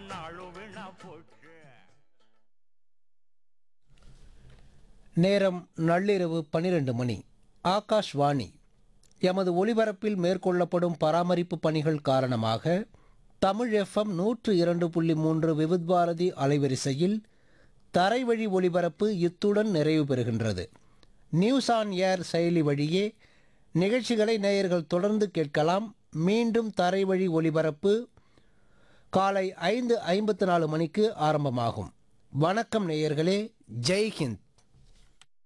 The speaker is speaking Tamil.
நாளும் வீணா போச்சு நேரம் நள்ளிரவு பனிரெண்டு மணி ஆகாஷ்வாணி எமது ஒலிபரப்பில் மேற்கொள்ளப்படும் பராமரிப்பு பணிகள் காரணமாக தமிழ் எஃப்எம் நூற்று இரண்டு புள்ளி மூன்று விவித் பாரதி அலைவரிசையில் தரைவழி ஒலிபரப்பு இத்துடன் நிறைவு பெறுகின்றது நியூஸ் ஆன் ஏர் செயலி வழியே நிகழ்ச்சிகளை நேயர்கள் தொடர்ந்து கேட்கலாம் மீண்டும் தரைவழி ஒலிபரப்பு காலை ஐந்து ஐம்பத்து நாலு மணிக்கு ஆரம்பமாகும் வணக்கம் நேயர்களே ஜெய் ஹிந்த்